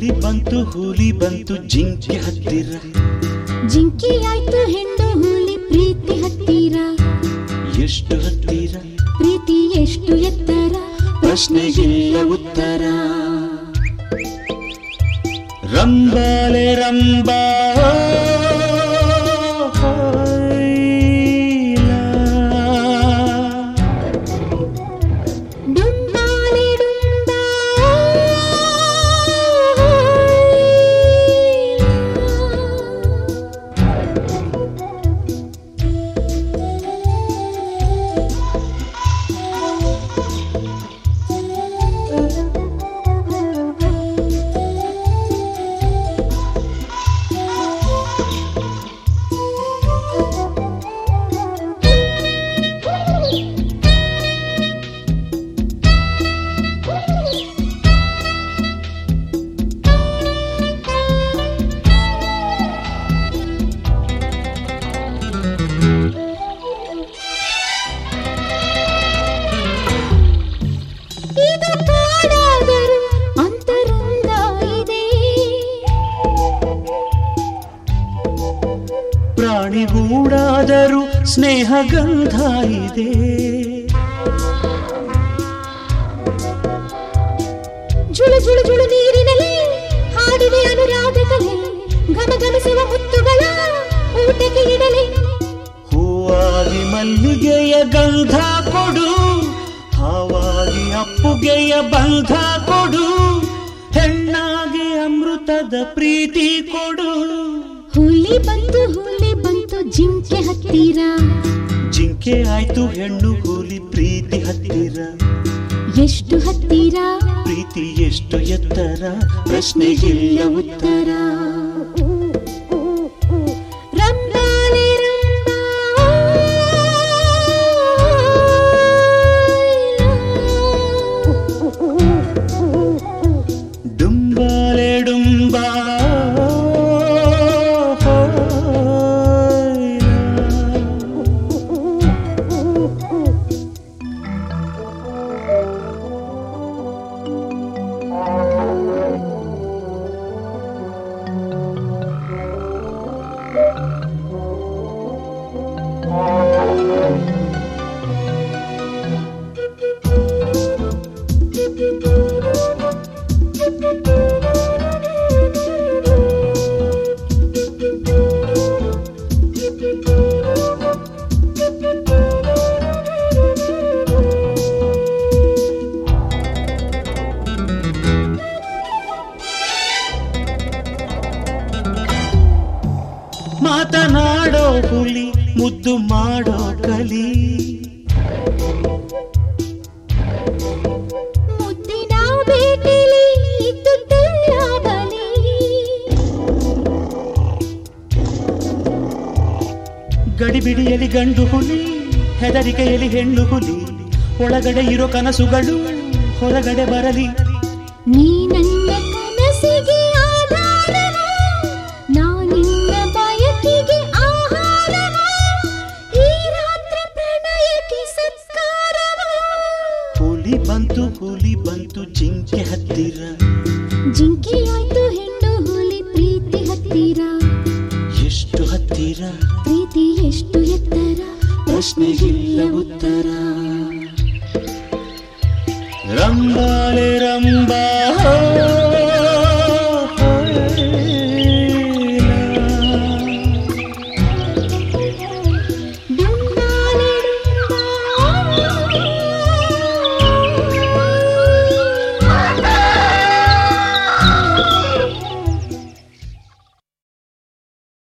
ಹುಲಿ ಬಂತು ಹುಲಿ ಬಂತು ಜಿಂಕೆ ಹತ್ತಿರ ಜಿಂಕಿ ಆಯ್ತು ಹೆಣ್ಣು ಹುಲಿ ಪ್ರೀತಿ ಹತ್ತಿರ ಎಷ್ಟು ಹತ್ತಿರ ಪ್ರೀತಿ ಎಷ್ಟು ಎತ್ತರ ಪ್ರಶ್ನೆಗಿಲ್ಲ ಉತ್ತರ ರಂಬಾಲೆ ರಂಬಾ ಡುಂಬಾಲೆ ಡುಂಬಾ ಇದು ಕಾಡಾದರೂ ಅಂತರಂಗ ಇದೆ ಪ್ರಾಣಿಗೂಡಾದರೂ ಸ್ನೇಹ ಗಂಧ ಇದೆ ಜುಳು ಜುಳು ಜುಳು ನೀರಿನಲ್ಲಿ ಹಾಡಿದೆ ಅನುರಾಗ ಕಲೆ ಘಮಘಮಿಸುವ ಮುತ್ತುಗಳ ಊಟಕ್ಕೆ ಇಡಲಿ ಹೂವಾಗಿ ಮಲ್ಲಿಗೆಯ ಗಂಧ ಕೊಡು ಹಾವಾಗಿ ಅಪ್ಪುಗೆಯ ಬಂಧ ಕೊಡು ಹೆಣ್ಣಾಗಿ ಅಮೃತದ ಪ್ರೀತಿ ಕೊಡು ಹುಲಿ ಬಂತು ಹುಲಿ ಬಂತು ಜಿಂಕೆ ಹತ್ತಿರ ಜಿಂಕೆ ಆಯ್ತು ಹೆಣ್ಣು ಹುಲಿ ಪ್ರೀತಿ ಹತ್ತಿರ ಎಷ್ಟು ಹತ್ತಿರ ಪ್ರೀತಿ ಎಷ್ಟು ಎತ್ತರ ಪ್ರಶ್ನೆಗಿಲ್ಲ ಉತ್ತರ ರಂಬಾಲೆ ರಂಬಾ ಡುಂಬಾಲೆ ಡುಂಬಾ ಮಾತನಾಡೋ ಹುಲಿ ಮುದ್ದು ಮಾಡೋ ಕಲಿ ಮುದ್ದಿನ ಬೇಟೆಲಿ ಇದ್ದುದ್ದೆಲ್ಲ ಬಲಿ ಗಡಿಬಿಡಿಯಲ್ಲಿ ಗಂಡು ಹುಲಿ ಹೆದರಿಕೆಯಲ್ಲಿ ಹೆಣ್ಣು ಹುಲಿ ಒಳಗಡೆ ಇರೋ ಕನಸುಗಳು ಹೊರಗಡೆ ಬರಲಿ ನೀ ನನ್ನ ಕನಸಿಗೆ ಆಧಾರವು ನಾ ನಿನ್ನ ಬಯಕೆಗೆ ಆಹಾರವು ಈ ರಾತ್ರಿ ಪ್ರಣಯಕ್ಕೆ ಸತ್ಕಾರವು ಹುಲಿ ಬಂತು ಹುಲಿ ಬಂತು ಜಿಂಕೆ ಹತ್ತಿರ ಜಿಂಕೆಯಾಯ್ತು ಹೆಣ್ಣು ಹುಲಿ ಪ್ರೀತಿ ಹತ್ತಿರ ಎಷ್ಟು ಹತ್ತಿರ ಪ್ರೀತಿ ಎಷ್ಟು ಎತ್ತರ ಪ್ರಶ್ನೆಗಿಲ್ಲ ಉತ್ತರ ರಂಬಾಲೆ ರಂಬಾ